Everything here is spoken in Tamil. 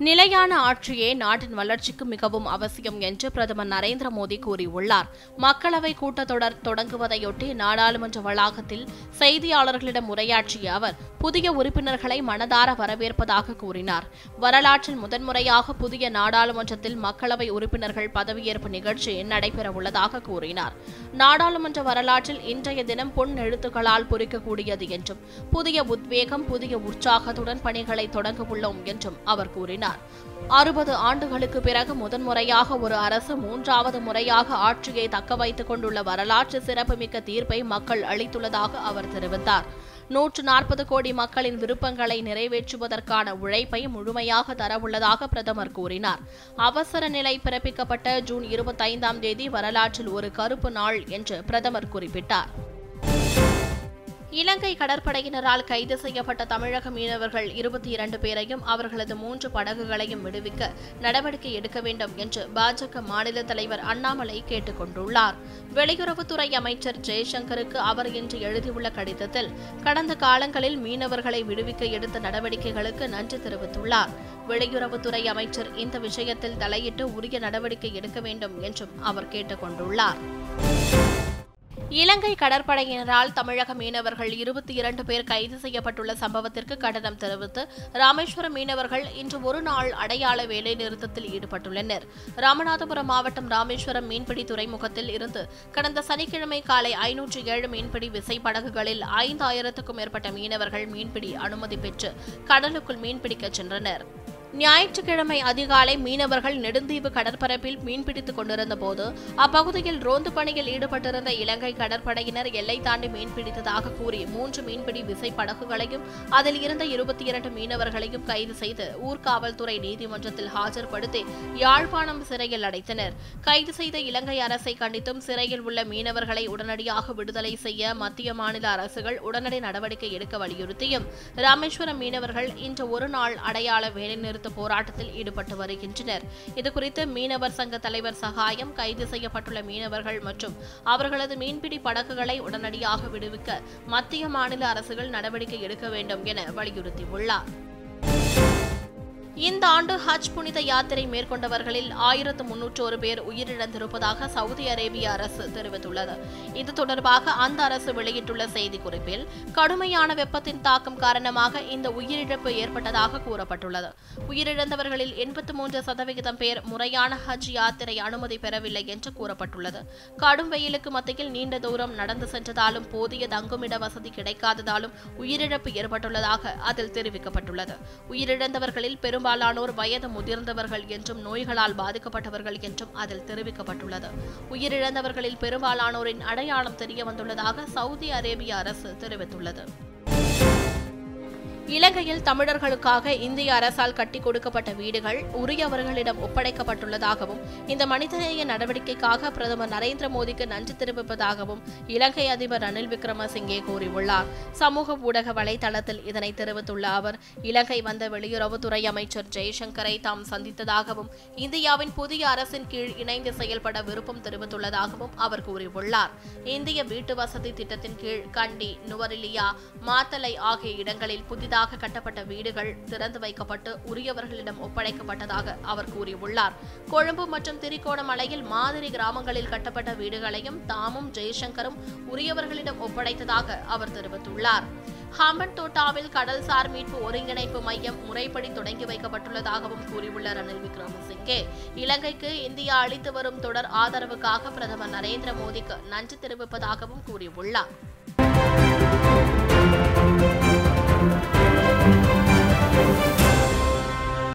நிலையான ஆட்சியே நாட்டின் வளர்ச்சிக்கு மிகவும் அவசியம் என்று பிரதமர் நரேந்திர மோடி கூறியுள்ளார் மக்களவை கூட்டத்தொடர் தொடங்குவதையொட்டி நாடாளுமன்ற வளாகத்தில் செய்தியாளர்களிடம் உரையாற்றிய அவர் புதிய உறுப்பினர்களை மனதார வரவேற்பதாக கூறினார் வரலாற்றில் முதன்முறையாக புதிய நாடாளுமன்றத்தில் மக்களவை உறுப்பினர்கள் பதவியேற்பு நிகழ்ச்சி நடைபெறவுள்ளதாக கூறினார் நாடாளுமன்ற வரலாற்றில் இன்றைய தினம் பொன் எழுத்துக்களால் பொறிக்கக்கூடியது என்றும் புதிய உத்வேகம் புதிய உற்சாகத்துடன் பணிகளை தொடங்க உள்ளோம் என்றும் அவர் கூறினார் அறுபது ஆண்டுகளுக்கு பிறகு முதன்முறையாக ஒரு அரசு மூன்றாவது முறையாக ஆட்சியை தக்க வைத்துக் கொண்டுள்ள வரலாற்று சிறப்புமிக்க தீர்ப்பை மக்கள் அளித்துள்ளதாக அவர் தெரிவித்தார் நூற்று நாற்பது கோடி மக்களின் விருப்பங்களை நிறைவேற்றுவதற்கான உழைப்பை முழுமையாக தரவுள்ளதாக பிரதமர் கூறினார் அவசர நிலை பிறப்பிக்கப்பட்ட ஜூன் இருபத்தைந்தாம் தேதி வரலாற்றில் ஒரு கருப்பு நாள் என்று பிரதமர் குறிப்பிட்டார் இலங்கை கடற்படையினரால் கைது செய்யப்பட்ட தமிழக மீனவர்கள் இருபத்தி இரண்டு பேரையும் அவர்களது மூன்று படகுகளையும் விடுவிக்க நடவடிக்கை எடுக்க வேண்டும் என்று பாஜக மாநில தலைவர் அண்ணாமலை கேட்டுக் கொண்டுள்ளார் வெளியுறவுத்துறை அமைச்சர் ஜெய்சங்கருக்கு அவர் இன்று எழுதியுள்ள கடிதத்தில் கடந்த காலங்களில் மீனவர்களை விடுவிக்க எடுத்த நடவடிக்கைகளுக்கு நன்றி தெரிவித்துள்ளார் வெளியுறவுத்துறை அமைச்சர் இந்த விஷயத்தில் தலையிட்டு உரிய நடவடிக்கை எடுக்க வேண்டும் என்றும் அவர் கேட்டுக் கொண்டுள்ளார் இலங்கை கடற்படையினரால் தமிழக மீனவர்கள் இருபத்தி இரண்டு பேர் கைது செய்யப்பட்டுள்ள சம்பவத்திற்கு கண்டனம் தெரிவித்து ராமேஸ்வரம் மீனவர்கள் இன்று ஒரு நாள் அடையாள வேலைநிறுத்தத்தில் ஈடுபட்டுள்ளனர் ராமநாதபுரம் மாவட்டம் ராமேஸ்வரம் மீன்பிடி துறைமுகத்தில் இருந்து கடந்த சனிக்கிழமை காலை ஐநூற்று ஏழு மீன்பிடி விசைப்படகுகளில் ஐந்தாயிரத்துக்கும் மேற்பட்ட மீனவர்கள் மீன்பிடி அனுமதி பெற்று கடலுக்குள் மீன்பிடிக்கச் சென்றனர் ஞாயிற்றுக்கிழமை அதிகாலை மீனவர்கள் நெடுந்தீவு கடற்பரப்பில் மீன்பிடித்துக் கொண்டிருந்த போது அப்பகுதியில் ரோந்து பணியில் ஈடுபட்டிருந்த இலங்கை கடற்படையினர் எல்லை தாண்டி மீன்பிடித்ததாக கூறி மூன்று மீன்பிடி விசைப்படகுகளையும் அதில் இருந்த இருபத்தி இரண்டு மீனவர்களையும் கைது செய்து ஊர்காவல்துறை நீதிமன்றத்தில் ஆஜர்படுத்தி யாழ்ப்பாணம் சிறையில் அடைத்தனர் கைது செய்த இலங்கை அரசை கண்டித்தும் சிறையில் உள்ள மீனவர்களை உடனடியாக விடுதலை செய்ய மத்திய மாநில அரசுகள் உடனடி நடவடிக்கை எடுக்க வலியுறுத்தியும் ராமேஸ்வரம் மீனவர்கள் இன்று ஒரு நாள் அடையாள வேலைநிறுத்த போராட்டத்தில் ஈடுபட்டு வருகின்றனர் இதுகுறித்து மீனவர் சங்க தலைவர் சகாயம் கைது செய்யப்பட்டுள்ள மீனவர்கள் மற்றும் அவர்களது மீன்பிடி படகுகளை உடனடியாக விடுவிக்க மத்திய மாநில அரசுகள் நடவடிக்கை எடுக்க வேண்டும் என வலியுறுத்தியுள்ளார் இந்த ஆண்டு ஹஜ் புனித யாத்திரை மேற்கொண்டவர்களில் ஆயிரத்து முன்னூற்றோரு பேர் உயிரிழந்திருப்பதாக சவுதி அரேபிய அரசு தெரிவித்துள்ளது இது தொடர்பாக அந்த அரசு வெளியிட்டுள்ள செய்திக்குறிப்பில் கடுமையான வெப்பத்தின் தாக்கம் காரணமாக இந்த உயிரிழப்பு ஏற்பட்டதாக கூறப்பட்டுள்ளது உயிரிழந்தவர்களில் எண்பத்து மூன்று சதவிகிதம் பேர் முறையான ஹஜ் யாத்திரை அனுமதி பெறவில்லை என்று கூறப்பட்டுள்ளது கடும் வெயிலுக்கு மத்தியில் நீண்ட தூரம் நடந்து சென்றதாலும் போதிய தங்குமிட வசதி கிடைக்காததாலும் உயிரிழப்பு ஏற்பட்டுள்ளதாக அதில் தெரிவிக்கப்பட்டுள்ளது உயிரிழந்தவர்களில் பெரும் பெரும்பாலானோர் வயது முதிர்ந்தவர்கள் என்றும் நோய்களால் பாதிக்கப்பட்டவர்கள் என்றும் அதில் தெரிவிக்கப்பட்டுள்ளது உயிரிழந்தவர்களில் பெரும்பாலானோரின் அடையாளம் தெரிய வந்துள்ளதாக சவுதி அரேபிய அரசு தெரிவித்துள்ளது இலங்கையில் தமிழர்களுக்காக இந்திய அரசால் கட்டிக் கொடுக்கப்பட்ட வீடுகள் உரியவர்களிடம் ஒப்படைக்கப்பட்டுள்ளதாகவும் இந்த மனிதநேய நடவடிக்கைக்காக பிரதமர் நரேந்திர மோடிக்கு நன்றி தெரிவிப்பதாகவும் இலங்கை அதிபர் ரணில் விக்ரமசிங்கே கூறியுள்ளார் சமூக ஊடக வலைதளத்தில் இதனை தெரிவித்துள்ள அவர் இலங்கை வந்த வெளியுறவுத்துறை அமைச்சர் ஜெய்சங்கரை தாம் சந்தித்ததாகவும் இந்தியாவின் புதிய அரசின் கீழ் இணைந்து செயல்பட விருப்பம் தெரிவித்துள்ளதாகவும் அவர் கூறியுள்ளார் இந்திய வீட்டு வசதி திட்டத்தின் கீழ் கண்டி நுவரிலியா மாத்தலை ஆகிய இடங்களில் புதிதாக புதிதாக கட்டப்பட்ட வீடுகள் திறந்து வைக்கப்பட்டு உரியவர்களிடம் ஒப்படைக்கப்பட்டதாக அவர் கூறியுள்ளார் கொழும்பு மற்றும் திரிகோணமலையில் மாதிரி கிராமங்களில் கட்டப்பட்ட வீடுகளையும் தாமும் ஜெய்சங்கரும் உரியவர்களிடம் ஒப்படைத்ததாக அவர் தெரிவித்துள்ளார் ஹாம்பன் தோட்டாவில் கடல்சார் மீட்பு ஒருங்கிணைப்பு மையம் முறைப்படி தொடங்கி வைக்கப்பட்டுள்ளதாகவும் கூறியுள்ள ரணில் விக்ரமசிங்கே இலங்கைக்கு இந்தியா அளித்து வரும் தொடர் ஆதரவுக்காக பிரதமர் நரேந்திர மோடிக்கு நன்றி தெரிவிப்பதாகவும் கூறியுள்ளார்